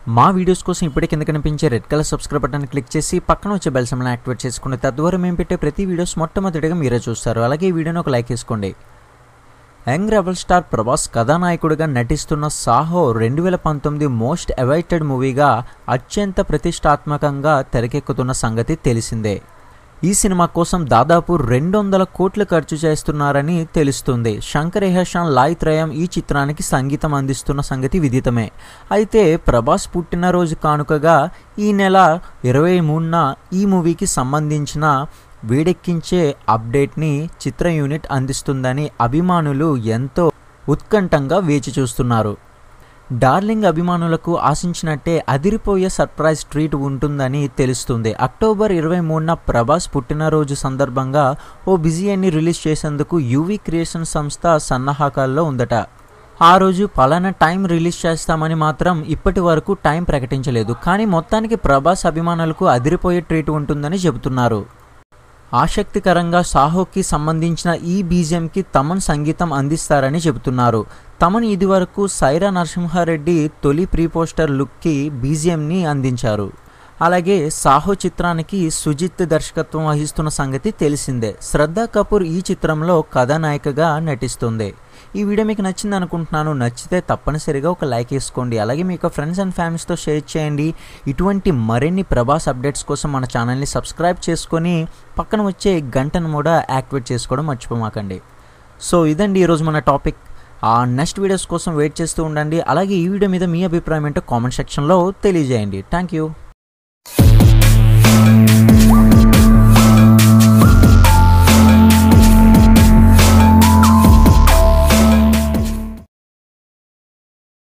మా వీడియోస్ కోసం ఇప్పటికే కింద కనిపించే red colour subscribe button click చేసి పక్కన వచ్చే బెల్ సమ్ని యాక్టివేట్ చేసుకుని తద్వారా మేము పెట్టే ప్రతి వీడియోస్ మొట్టమొదటిగా మీరే చూస్తారు అలాగే ఈ వీడియోని ఒక లైక్ వేసుకోండి యంగ్ రెబల్ స్టార్ ప్రభాస్ కథానాయకుడిగా నటిస్తున్న సాహో రెండు వేల పంతొమ్మిది మోస్ట్ అవైటెడ్ మూవీగా అత్యంత ప్రతిష్టాత్మకంగా తెరకెక్కుతున్న సంగతి తెలిసిందే ఈ సినిమా కోసం దాదాపు రెండు వందల కోట్లు ఖర్చు చేస్తున్నారని తెలుస్తుంది శంకర్ ఎహషాన్ లాయ్ త్రయం ఈ చిత్రానికి సంగీతం అందిస్తున్న సంగతి విదితమే అయితే ప్రభాస్ పుట్టినరోజు కానుకగా ఈ నెల ఇరవై మూడున ఈ మూవీకి సంబంధించిన వేడెక్కించే అప్డేట్ని చిత్ర యూనిట్ అందిస్తుందని అభిమానులు ఎంతో ఉత్కంఠంగా వేచి చూస్తున్నారు డార్లింగ్ అభిమానులకు ఆశించినట్టే అదిరిపోయే సర్ప్రైజ్ ట్రీట్ ఉంటుందని తెలుస్తుంది అక్టోబర్ ఇరవై మూడున ప్రభాస్ పుట్టినరోజు సందర్భంగా ఓ బిజీఎన్ని రిలీజ్ చేసేందుకు యూవీ క్రియేషన్ సంస్థ సన్నాహకాల్లో ఉందట ఆ రోజు పలానా టైం రిలీజ్ చేస్తామని మాత్రం ఇప్పటి వరకు టైం ప్రకటించలేదు కానీ మొత్తానికి ప్రభాస్ అభిమానులకు అదిరిపోయే ట్రీట్ ఉంటుందని చెబుతున్నారు ఆసక్తికరంగా సాహోకి సంబంధించిన ఈ బీజిఎంకి తమన్ సంగీతం అందిస్తారని చెబుతున్నారు తమన్ ఇదివరకు సైరా నరసింహారెడ్డి తొలి ప్రీ పోస్టర్ లుక్కి బీజిఎంని అందించారు అలాగే సాహో చిత్రానికి సుజిత్ దర్శకత్వం వహిస్తున్న సంగతి తెలిసిందే శ్రద్ధా కపూర్ ఈ చిత్రంలో కథానాయికగా నటిస్తుంది ఈ వీడియో మీకు నచ్చింది అనుకుంటున్నాను నచ్చితే తప్పనిసరిగా ఒక లైక్ వేసుకోండి అలాగే మీ యొక్క ఫ్రెండ్స్ అండ్ ఫ్యామిలీస్తో షేర్ చేయండి ఇటువంటి మరిన్ని ప్రభాస్ అప్డేట్స్ కోసం మన ఛానల్ని సబ్స్క్రైబ్ చేసుకొని పక్కన వచ్చే గంటను కూడా యాక్టివేట్ చేసుకోవడం మర్చిపోమాకండి సో ఇదండి ఈరోజు మన టాపిక్ ఆ నెక్స్ట్ వీడియోస్ కోసం వెయిట్ చేస్తూ ఉండండి అలాగే ఈ వీడియో మీద మీ అభిప్రాయం ఏంటో కామెంట్ సెక్షన్లో తెలియజేయండి థ్యాంక్ యూ